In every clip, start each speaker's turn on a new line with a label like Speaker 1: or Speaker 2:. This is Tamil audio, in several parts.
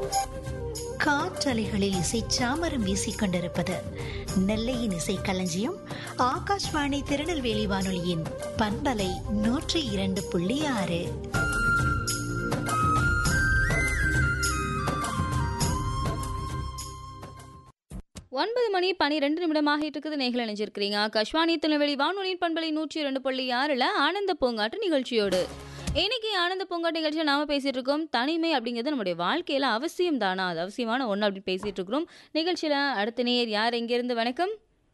Speaker 1: காற்றலைகளில் இசை சாமரம் வீசிக் கொண்டிருப்பது நெல்லையின் இசை களஞ்சியம் ஆகாஷ்வாணி திருநெல்வேலி வானொலியின் பண்பலை நூற்றி இரண்டு புள்ளி ஆறு
Speaker 2: ஒன்பது மணி பனிரெண்டு நிமிடமாக இருக்குது நேர்கள் இணைஞ்சிருக்கிறீங்க ஆகாஷ்வாணி திருநெல்வேலி வானொலியின் பண்பலை நூற்றி இரண்டு புள்ளி ஆறில் ஆனந்த பூங்காட்டு நிகழ்ச்சியோடு இன்னைக்கு ஆனந்த பூங்காட்டு நிகழ்ச்சியில் நாம பேசிட்டு இருக்கோம் தனிமை அப்படிங்கிறது நம்முடைய வாழ்க்கையில அவசியம் தானா அது அவசியமான ஒன்று அப்படி பேசிட்டு இருக்கிறோம் நிகழ்ச்சியில அடுத்த நேர் யார் எங்கிருந்து வணக்கம்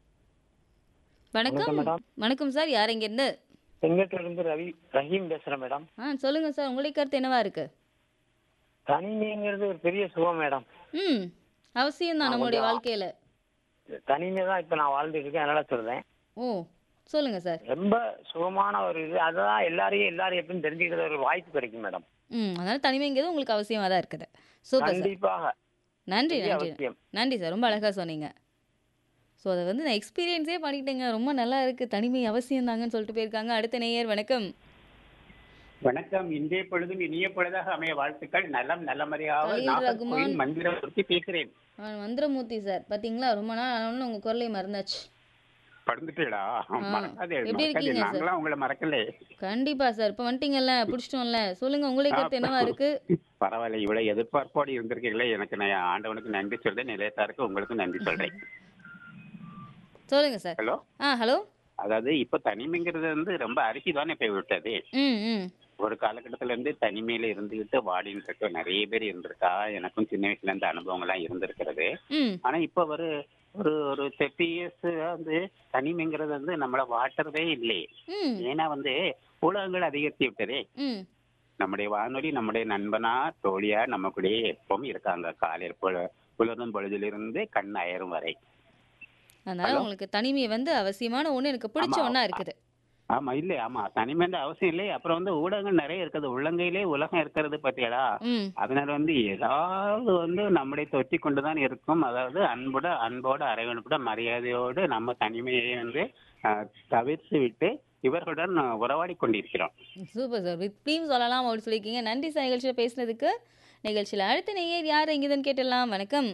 Speaker 2: வணக்கம்
Speaker 3: வணக்கம் மேடம்.
Speaker 2: வணக்கம் சார் யார் எங்கிருந்து
Speaker 3: செங்கத்துல இருந்து ரவி ரஹீம் பேசுறேன் மேடம்
Speaker 2: ஆ சொல்லுங்க சார் உங்களுடைய கருத்து என்னவா இருக்கு
Speaker 3: தனிமைங்கிறது ஒரு பெரிய சுகம் மேடம்
Speaker 2: ம் அவசியம் தான் நம்மளுடைய வாழ்க்கையில
Speaker 3: தனிமை தான் இப்ப நான் வாழ்ந்துட்டு இருக்கேன் அதனால சொல்றேன்
Speaker 2: ஓ சொல்லுங்க சார்
Speaker 3: ரொம்ப சுகமான ஒரு இது அதுதான் எல்லாரையும் எல்லாரும் எப்படின்னு தெரிஞ்சுக்கிறது ஒரு வாய்ப்பு கிடைக்கும் மேடம்
Speaker 2: ம் அதனால தனிமைங்கிறது உங்களுக்கு அவசியமாக தான் இருக்குது சூப்பர் சார்
Speaker 3: கண்டிப்பாக
Speaker 2: நன்றி
Speaker 3: பெரிய
Speaker 2: நன்றி
Speaker 3: அவசியம்
Speaker 2: நன்றி சார் ரொம்ப அழகாக சொன்னீங்க ஸோ அதை வந்து நான் எக்ஸ்பீரியன்ஸே பண்ணிட்டேங்க ரொம்ப நல்லா இருக்குது தனிமை அவசியம் தாங்கன்னு சொல்லிட்டு போயிருக்காங்க அடுத்த நேயர் வணக்கம்
Speaker 4: வணக்கம் இன்றைய பொழுதும் இனிய பொழுதாக அமைய வாழ்த்துக்கள் நலம் நல்லமறியாக
Speaker 2: கலீல்
Speaker 4: நாகர்கோவில்
Speaker 2: ரகுமான்.
Speaker 4: மந்திரமூர்த்தி பேசுறேன்
Speaker 2: ஆ, மந்திரமூர்த்தி சார் பார்த்தீங்களா ரொம்ப நாள் ஆனோன்னு உங்கள் குரலை மறந்தாச்சு
Speaker 4: படுந்துட்டேடா மறக்காதே
Speaker 2: எப்படி
Speaker 4: மறக்காதே
Speaker 2: இருக்கீங்க சார்?
Speaker 4: நாங்களாம் உங்களை மறக்கல
Speaker 2: கண்டிப்பாக சார் இப்போ வந்துட்டீங்கல்ல பிடிச்சிட்டோம்ல சொல்லுங்கள் உங்களுடைய கருத்து என்னவா இருக்குது
Speaker 4: பரவாயில்ல இவ்வளவு எதிர்பார்ப்போடு இருந்திருக்கீங்களே எனக்கு நான் ஆண்டவனுக்கு நன்றி சொல்றேன் நிலையத்தாருக்கு உங்களுக்கு நன்றி சொல்றேன்
Speaker 2: சொல்லுங்கள் சார்
Speaker 4: ஹலோ
Speaker 2: ஆ ஹலோ
Speaker 4: அதாவது இப்ப தனிமைங்கிறது வந்து ரொம்ப அரிசி தானே போய் விட்டது
Speaker 2: ம் ம்
Speaker 4: ஒரு காலகட்டத்துல இருந்து தனிமையில இருந்துகிட்டு வாடின்னு இருக்க நிறைய பேர் இருந்திருக்கா எனக்கும் சின்ன வயசுல இருந்து அனுபவங்கள்லாம் இருந்திருக்கிறது
Speaker 2: ம்
Speaker 4: ஆனா இப்ப ஒரு ஒரு ஒரு தேர்ட்டி இயர்ஸ் வந்து தனிமைங்கிறது வந்து நம்மள வாட்டுறதே இல்லை
Speaker 2: ம்
Speaker 4: ஏன்னா வந்து ஊடகங்கள் அதிகரித்து விட்டதே
Speaker 2: ம்
Speaker 4: நம்முடைய வானொலி நம்முடைய நண்பனா தோழியா நம்ம கூடயே எப்பவும் இருக்காங்க காலையில் பொழு- புலரும் பொழுதிலிருந்து கண் அயரும் வரை
Speaker 2: அதனால
Speaker 4: ஹலோ?
Speaker 2: உங்களுக்கு தனிமை வந்து அவசியமான ஒன்று எனக்கு பிடிச்ச
Speaker 4: ஆமா.
Speaker 2: ஒன்றா இருக்குது
Speaker 4: ஆமா இல்ல ஆமா தனிமைன்ற அவசியம் இல்லை அப்புறம் வந்து ஊடகங்கள் நிறைய இருக்குது உள்ளங்கையிலே உலகம் இருக்கிறது பத்தியாடா
Speaker 2: ம்
Speaker 4: அதனால வந்து ஏதாவது வந்து நம்மளை தொற்றி கொண்டுதான் இருக்கும் அதாவது அன்போட அன்போட அரவணைப்போட மரியாதையோடு நம்ம தனிமையை வந்து அஹ், தவிர்த்து விட்டு இவர்களுடன் உறவாடி கொண்டிருக்கிறோம்
Speaker 2: சூப்பர் சார் வித்லையும் சொல்லலாம் அப்படின்னு சொல்லியிருக்கீங்க நன்றி சார் நிகழ்ச்சியில் பேசுனதுக்கு நிகழ்ச்சியில் அடுத்த நேயர் யார் எங்கேதுன்னு கேட்டுடலாம் வணக்கம்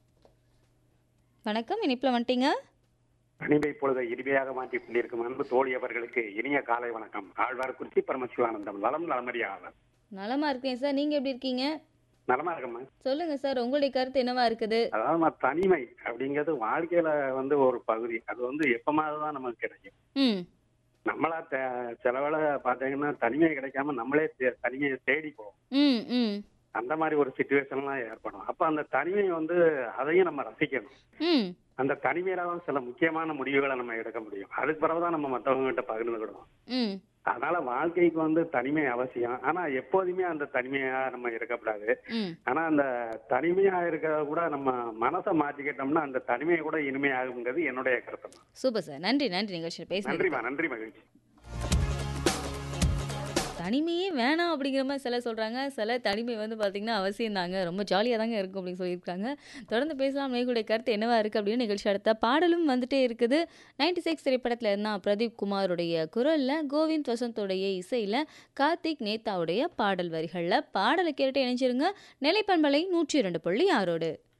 Speaker 2: வணக்கம் இனிப்பில் வந்துட்டீங்க
Speaker 5: தனிமை பொழுதை இனிமையாக மாற்றி கொண்டிருக்கும் அன்பு தோழி அவர்களுக்கு இனிய காலை வணக்கம் ஆழ்வார்குறிச்சி பரமசிவானந்தம் நலம் நலமறியாளர்
Speaker 2: நலமா இருக்கேன் சார் நீங்கள் எப்படி இருக்கீங்க
Speaker 5: நலமா இருக்கம்மா
Speaker 2: சொல்லுங்க சார் உங்களுடைய கருத்து என்னவா இருக்குது
Speaker 5: அதாவது நான் தனிமை அப்படிங்கிறது வாழ்க்கையில வந்து ஒரு பகுதி அது வந்து எப்பமாவது தான் நமக்கு கிடைக்கும்
Speaker 2: ம்
Speaker 5: நம்மளா தே- சில வேளை பார்த்தீங்கன்னா தனிமை கிடைக்காம நம்மளே தே- தனிமையை தேடி போவோம்
Speaker 2: ம் ம்
Speaker 5: அந்த மாதிரி ஒரு சுச்சுவேஷன்லாம் ஏற்படும் அப்ப அந்த தனிமை வந்து அதையும் நம்ம ரசிக்கணும்
Speaker 2: ம்
Speaker 5: அந்த தனிமையில தான் சில முக்கியமான முடிவுகளை நம்ம எடுக்க முடியும் அதுக்கு பிறகுதான் நம்ம மற்றவங்க கிட்ட பகிர்ந்துக்கிடுவோம்
Speaker 2: ம்
Speaker 5: அதனால வாழ்க்கைக்கு வந்து தனிமை அவசியம் ஆனா எப்போதுமே அந்த தனிமையா நம்ம இருக்கக்கூடாது
Speaker 2: ம்
Speaker 5: ஆனா அந்த தனிமையா இருக்கிறத கூட நம்ம மனசை மாத்திக்கிட்டோம்னா அந்த தனிமையை கூட இனிமையாகுங்கிறது என்னுடைய கருத்து
Speaker 2: சூப்பர் சார் நன்றி நன்றி நிகழ்ச்சியில் பேசுனதுக்கு
Speaker 5: நன்றிமா நன்றி மகிழ்ச்சி
Speaker 2: தனிமையே வேணாம் அப்படிங்கிற மாதிரி சில சொல்கிறாங்க சில தனிமை வந்து பார்த்திங்கன்னா அவசியம் தாங்க ரொம்ப ஜாலியாக தாங்க இருக்கும் அப்படின்னு சொல்லியிருக்காங்க தொடர்ந்து பேசலாம் மேகுடைய கருத்து என்னவா இருக்குது அப்படின்னு நிகழ்ச்சி அடுத்த பாடலும் வந்துட்டே இருக்குது நைன்டி சிக்ஸ் திரைப்படத்தில் இருந்தால் பிரதீப் குமாருடைய குரலில் கோவிந்த் வசந்தோடைய இசையில் கார்த்திக் நேதாவுடைய பாடல் வரிகளில் பாடலை கேட்டு இணைஞ்சிருங்க நிலைப்பண்பலை நூற்றி இரண்டு புள்ளி ஆறோடு